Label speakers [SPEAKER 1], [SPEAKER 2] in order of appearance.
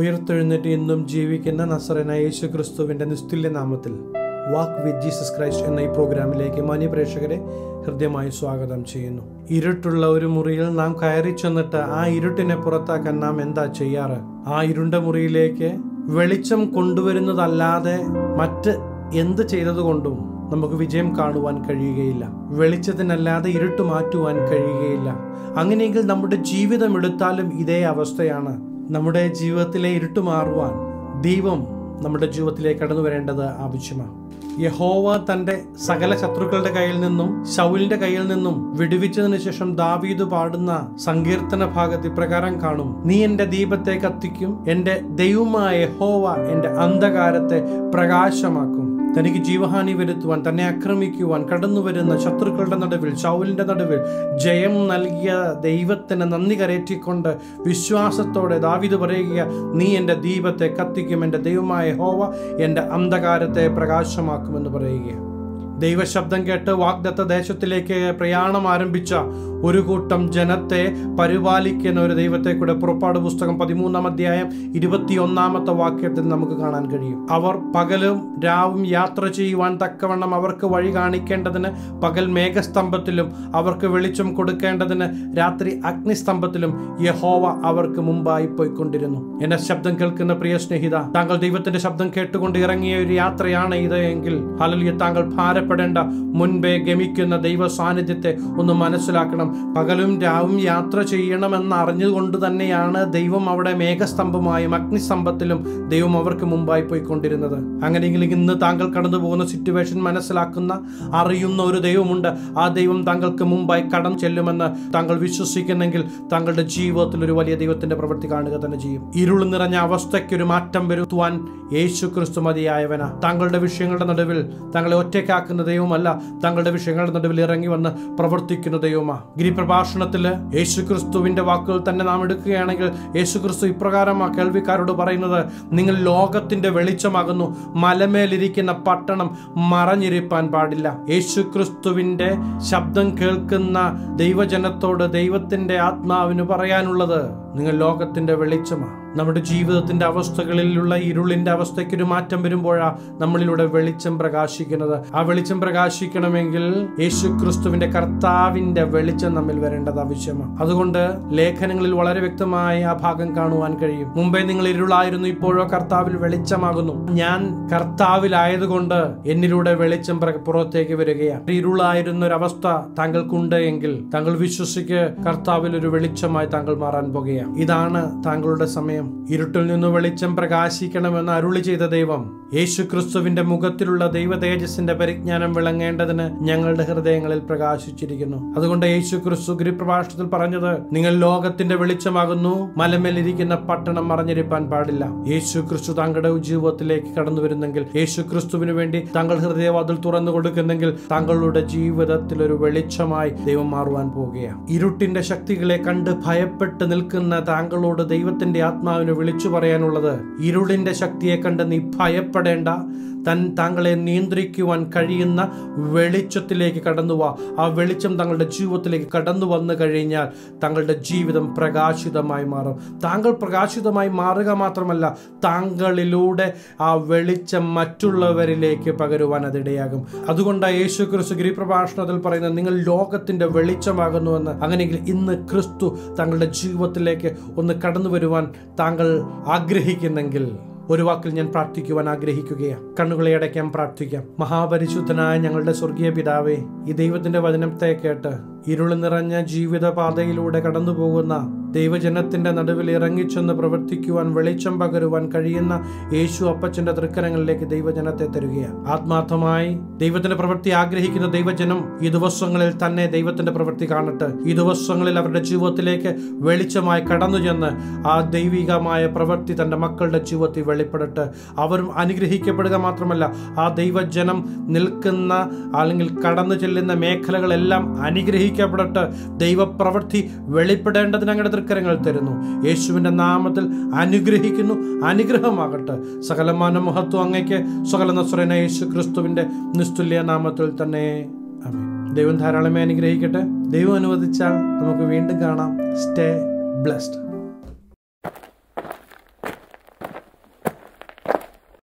[SPEAKER 1] ഉയർത്തെഴുന്നേറ്റ് ഇന്നും ജീവിക്കുന്ന നസറന യേശു ക്രിസ്തുവിന്റെ നിസ്തുല്യ നാമത്തിൽ വാക്ക് വിത്ത് ജീസസ് ക്രൈസ്റ്റ് എന്ന ഈ പ്രോഗ്രാമിലേക്ക് മാന്യ പ്രേക്ഷകരെ ഹൃദ്യമായി സ്വാഗതം ചെയ്യുന്നു ഇരുട്ടുള്ള ഒരു മുറിയിൽ നാം കയറി ചെന്നിട്ട് ആ ഇരുട്ടിനെ പുറത്താക്കാൻ നാം എന്താ ചെയ്യാറ് ആ ഇരുണ്ട മുറിയിലേക്ക് വെളിച്ചം കൊണ്ടുവരുന്നതല്ലാതെ മറ്റ് എന്ത് ചെയ്തതുകൊണ്ടും നമുക്ക് വിജയം കാണുവാൻ കഴിയുകയില്ല വെളിച്ചത്തിനല്ലാതെ ഇരുട്ട് മാറ്റുവാൻ കഴിയുകയില്ല അങ്ങനെയെങ്കിൽ നമ്മുടെ ജീവിതം എടുത്താലും ഇതേ അവസ്ഥയാണ് നമ്മുടെ ജീവിതത്തിലെ ഇരുട്ട് മാറുവാൻ ദൈവം നമ്മുടെ ജീവിതത്തിലേക്ക് കടന്നു വരേണ്ടത് ആവശ്യമാണ് യഹോവ തന്റെ സകല ശത്രുക്കളുടെ കയ്യിൽ നിന്നും ശൗലിന്റെ കയ്യിൽ നിന്നും വിടുവിച്ചതിനു ശേഷം ദാവീദ് പാടുന്ന സങ്കീർത്തന ഭാഗത്ത് ഇപ്രകാരം കാണും നീ എന്റെ ദീപത്തെ കത്തിക്കും എന്റെ ദൈവമായ യഹോവ എന്റെ അന്ധകാരത്തെ പ്രകാശമാക്കും തനിക്ക് ജീവഹാനി വരുത്തുവാൻ തന്നെ ആക്രമിക്കുവാൻ കടന്നു വരുന്ന ശത്രുക്കളുടെ നടുവിൽ ശൗലിന്റെ നടുവിൽ ജയം നൽകിയ ദൈവത്തിന് നന്ദി കരയറ്റിക്കൊണ്ട് വിശ്വാസത്തോടെ ദാവിത് പറയുക നീ എൻ്റെ ദീപത്തെ കത്തിക്കും എൻ്റെ ദൈവമായ ഹോവ എൻ്റെ അന്ധകാരത്തെ പ്രകാശമാക്കുമെന്ന് പറയുക ദൈവശബ്ദം കേട്ട് വാഗ്ദത്ത ദേശത്തിലേക്ക് പ്രയാണം ആരംഭിച്ച ഒരു കൂട്ടം ജനത്തെ പരിപാലിക്കുന്ന ഒരു ദൈവത്തെ കൂടെ പുറപ്പാട് പുസ്തകം പതിമൂന്നാം അധ്യായം ഇരുപത്തിയൊന്നാമത്തെ വാക്യത്തിൽ നമുക്ക് കാണാൻ കഴിയും അവർ പകലും രാവും യാത്ര ചെയ്യുവാൻ തക്കവണ്ണം അവർക്ക് വഴി കാണിക്കേണ്ടതിന് പകൽ മേഘസ്തംഭത്തിലും അവർക്ക് വെളിച്ചം കൊടുക്കേണ്ടതിന് രാത്രി അഗ്നിസ്തംഭത്തിലും യഹോവ അവർക്ക് മുമ്പായി പോയിക്കൊണ്ടിരുന്നു എന്റെ ശബ്ദം കേൾക്കുന്ന പ്രിയ സ്നേഹിത താങ്കൾ ദൈവത്തിന്റെ ശബ്ദം കേട്ടുകൊണ്ട് ഇറങ്ങിയ ഒരു യാത്രയാണ് ഇത് എങ്കിൽ ഹലലിയ താങ്കൾ ഭാരപ്പെടേണ്ട മുൻപേ ഗമിക്കുന്ന ദൈവ സാന്നിധ്യത്തെ ഒന്ന് മനസ്സിലാക്കണം പകലും രാവും യാത്ര ചെയ്യണമെന്ന് അറിഞ്ഞുകൊണ്ട് തന്നെയാണ് ദൈവം അവിടെ മേഘസ്തംഭമായും അഗ്നിസ്തംഭത്തിലും ദൈവം അവർക്ക് മുമ്പായി പോയിക്കൊണ്ടിരുന്നത് അങ്ങനെയെങ്കിൽ ഇന്ന് താങ്കൾ കടന്നു പോകുന്ന സിറ്റുവേഷൻ മനസ്സിലാക്കുന്ന അറിയുന്ന ഒരു ദൈവമുണ്ട് ആ ദൈവം താങ്കൾക്ക് മുമ്പായി കടം ചെല്ലുമെന്ന് താങ്കൾ വിശ്വസിക്കുന്നെങ്കിൽ താങ്കളുടെ ജീവിതത്തിൽ ഒരു വലിയ ദൈവത്തിന്റെ പ്രവൃത്തി കാണുക തന്നെ ചെയ്യും ഇരുൾ നിറഞ്ഞ അവസ്ഥയ്ക്ക് ഒരു മാറ്റം വരുത്തുവാൻ യേശു ക്രിസ്തു മതിയായവന താങ്കളുടെ വിഷയങ്ങളുടെ നടുവിൽ താങ്കളെ ഒറ്റയ്ക്കാക്കുന്ന ദൈവമല്ല താങ്കളുടെ വിഷയങ്ങളുടെ നടുവിൽ ഇറങ്ങി വന്ന് പ്രവർത്തിക്കുന്ന ദൈവമാ ഗിരിപ്രഭാഷണത്തിൽ യേശു ക്രിസ്തുവിന്റെ വാക്കുകൾ തന്നെ നാം എടുക്കുകയാണെങ്കിൽ യേശു ക്രിസ്തു ഇപ്രകാരം ആ കേൾവിക്കാരോട് പറയുന്നത് നിങ്ങൾ ലോകത്തിന്റെ വെളിച്ചമാകുന്നു മലമേലിരിക്കുന്ന പട്ടണം മറഞ്ഞിരിപ്പാൻ പാടില്ല യേശു ക്രിസ്തുവിന്റെ ശബ്ദം കേൾക്കുന്ന ദൈവജനത്തോട് ദൈവത്തിന്റെ ആത്മാവിന് പറയാനുള്ളത് നിങ്ങൾ ലോകത്തിന്റെ വെളിച്ചമാണ് നമ്മുടെ ജീവിതത്തിന്റെ അവസ്ഥകളിലുള്ള ഇരുളിന്റെ അവസ്ഥയ്ക്ക് ഒരു മാറ്റം വരുമ്പോഴാ നമ്മളിലൂടെ വെളിച്ചം പ്രകാശിക്കുന്നത് ആ വെളിച്ചം പ്രകാശിക്കണമെങ്കിൽ യേശു ക്രിസ്തുവിന്റെ കർത്താവിന്റെ വെളിച്ചം നമ്മിൽ വരേണ്ടത് ആവശ്യമാണ് അതുകൊണ്ട് ലേഖനങ്ങളിൽ വളരെ വ്യക്തമായി ആ ഭാഗം കാണുവാൻ കഴിയും മുമ്പേ നിങ്ങൾ ഇരുളായിരുന്നു ഇപ്പോഴോ കർത്താവിൽ വെളിച്ചമാകുന്നു ഞാൻ കർത്താവിലായതുകൊണ്ട് എന്നിലൂടെ വെളിച്ചം പ്ര- പുറത്തേക്ക് വരികയാണ് ഇരുളായിരുന്ന ഒരു അവസ്ഥ താങ്കൾക്കുണ്ട് എങ്കിൽ താങ്കൾ വിശ്വസിക്ക് കർത്താവിൽ ഒരു വെളിച്ചമായി താങ്കൾ മാറാൻ പോകുകയാണ് ഇതാണ് താങ്കളുടെ സമയം ഇരുട്ടിൽ നിന്ന് വെളിച്ചം പ്രകാശിക്കണമെന്ന് അരുളി ചെയ്ത ദൈവം യേശു ക്രിസ്തുവിന്റെ മുഖത്തിലുള്ള ദൈവ തേജസ്സിന്റെ പരിജ്ഞാനം വിളങ്ങേണ്ടതിന് ഞങ്ങളുടെ ഹൃദയങ്ങളിൽ പ്രകാശിച്ചിരിക്കുന്നു അതുകൊണ്ട് യേശു ക്രിസ്തു ഗിരിപ്രഭാഷണത്തിൽ പറഞ്ഞത് നിങ്ങൾ ലോകത്തിന്റെ വെളിച്ചമാകുന്നു മലമേലിരിക്കുന്ന പട്ടണം മറഞ്ഞിരിപ്പാൻ പാടില്ല യേശു ക്രിസ്തു താങ്കളുടെ ജീവിതത്തിലേക്ക് കടന്നു വരുന്നെങ്കിൽ യേശു ക്രിസ്തുവിന് വേണ്ടി താങ്കൾ ഹൃദയവാതിൽ തുറന്നു കൊടുക്കുന്നെങ്കിൽ താങ്കളുടെ ജീവിതത്തിൽ ഒരു വെളിച്ചമായി ദൈവം മാറുവാൻ പോവുകയാണ് ഇരുട്ടിന്റെ ശക്തികളെ കണ്ട് ഭയപ്പെട്ട് നിൽക്കുന്ന താങ്കളോട് ദൈവത്തിന്റെ ആത്മാവിന് വിളിച്ചു പറയാനുള്ളത് ഇരുളിന്റെ ശക്തിയെ കണ്ട് നീ ഭയപ്പെടേണ്ട തൻ താങ്കളെ നിയന്ത്രിക്കുവാൻ കഴിയുന്ന വെളിച്ചത്തിലേക്ക് കടന്നു വാ ആ വെളിച്ചം താങ്കളുടെ ജീവിതത്തിലേക്ക് കടന്നു വന്നു കഴിഞ്ഞാൽ താങ്കളുടെ ജീവിതം പ്രകാശിതമായി മാറും താങ്കൾ പ്രകാശിതമായി മാറുക മാത്രമല്ല താങ്കളിലൂടെ ആ വെളിച്ചം മറ്റുള്ളവരിലേക്ക് പകരുവാൻ അതിടയാകും അതുകൊണ്ട് യേശു ക്രിസ്തു ഗിരിപ്രഭാഷണത്തിൽ പറയുന്നത് നിങ്ങൾ ലോകത്തിന്റെ വെളിച്ചമാകുന്നുവെന്ന് അങ്ങനെയെങ്കിൽ ഇന്ന് ക്രിസ്തു താങ്കളുടെ ജീവിതത്തിലേക്ക് ഒന്ന് കടന്നു വരുവാൻ താങ്കൾ ആഗ്രഹിക്കുന്നെങ്കിൽ ഒരു വാക്കിൽ ഞാൻ പ്രാർത്ഥിക്കുവാൻ ആഗ്രഹിക്കുകയാണ് കണ്ണുകളെ അടയ്ക്കാൻ പ്രാർത്ഥിക്കാം മഹാപരിശുദ്ധനായ ഞങ്ങളുടെ സ്വർഗീയ പിതാവേ ഈ ദൈവത്തിന്റെ വചനത്തെ കേട്ട് ഇരുള് നിറഞ്ഞ ജീവിത പാതയിലൂടെ കടന്നു പോകുന്ന ദൈവജനത്തിന്റെ നടുവിൽ ഇറങ്ങിച്ചെന്ന് പ്രവർത്തിക്കുവാൻ വെളിച്ചം പകരുവാൻ കഴിയുന്ന യേശു അപ്പച്ചന്റെ തൃക്കരങ്ങളിലേക്ക് ദൈവജനത്തെ തരികയാണ് ആത്മാർത്ഥമായി ദൈവത്തിന്റെ പ്രവൃത്തി ആഗ്രഹിക്കുന്ന ദൈവജനം ഈ ദിവസങ്ങളിൽ തന്നെ ദൈവത്തിന്റെ പ്രവൃത്തി കാണട്ടെ ഈ ദിവസങ്ങളിൽ അവരുടെ ജീവിതത്തിലേക്ക് വെളിച്ചമായി കടന്നു ചെന്ന് ആ ദൈവികമായ പ്രവൃത്തി തന്റെ മക്കളുടെ ജീവിതത്തിൽ വെളിപ്പെടട്ടെ അവരും അനുഗ്രഹിക്കപ്പെടുക മാത്രമല്ല ആ ദൈവജനം നിൽക്കുന്ന അല്ലെങ്കിൽ കടന്നു ചെല്ലുന്ന മേഖലകളെല്ലാം അനുഗ്രഹിക്കപ്പെടട്ടെ ദൈവപ്രവൃത്തി വെളിപ്പെടേണ്ടതിന് അങ്ങയുടെ തൃക്കരങ്ങൾ തരുന്നു യേശുവിന്റെ നാമത്തിൽ അനുഗ്രഹിക്കുന്നു അനുഗ്രഹമാകട്ടെ സകലമാന മഹത്വം അങ്ങയ്ക്ക് സകല നസ്രന യേശു ക്രിസ്തുവിന്റെ നിസ്തുല്യ നാമത്തിൽ തന്നെ ആമേൻ ദൈവം ധാരാളമേ അനുഗ്രഹിക്കട്ടെ ദൈവം അനുവദിച്ചാൽ നമുക്ക് വീണ്ടും കാണാം സ്റ്റേ ബ്ലെസ്ഡ്